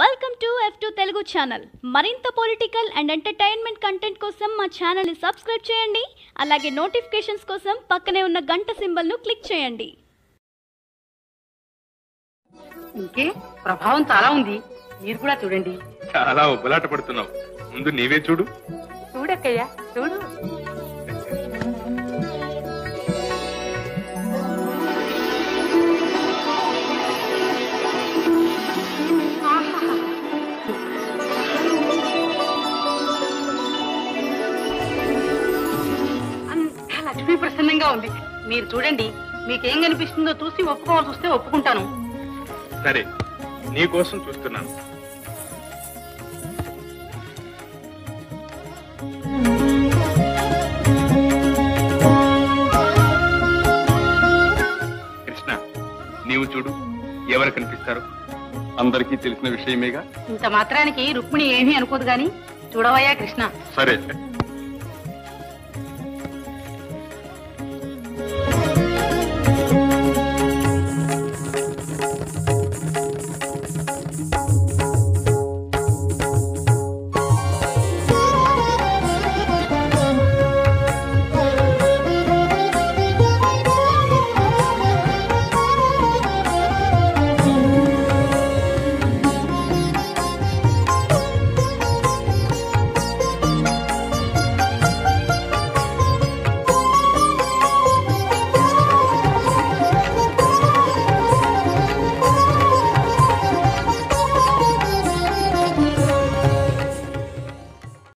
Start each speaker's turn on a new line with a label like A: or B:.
A: welcome to F two Telugu channel మరింత political and entertainment content కోసం మా ఛానల్ని సబ్స్క్రైబ్ చేయండి అలాగే నోటిఫికేషన్స్ కోసం పక్కనే ఉన్న గంట సింబల్ను క్లిక్ చేయండి
B: ఇంకే ప్రభావం చాలా ఉంది మీరు కూడా చూడండి
C: చాలా ఉబ్బలాట పడుతున్నావు ముందు నీవే చూడు
B: చూడక్కయ్యా చూడు అంతా లక్ష్మీ ప్రసన్నంగా ఉంది మీరు చూడండి మీకేం కనిపిస్తుందో చూసి ఒప్పుకోవాల్సి వస్తే ఒప్పుకుంటాను
C: సరే నీ కోసం చూస్తున్నాను కృష్ణ నీవు చూడు ఎవరు కనిపిస్తారు అందరికీ తెలిసిన విషయమేగా
B: ఇంత మాత్రానికి రుక్మిణి ఏమీ అనుకోదు గాని చూడవయ్యా కృష్ణ
C: సరే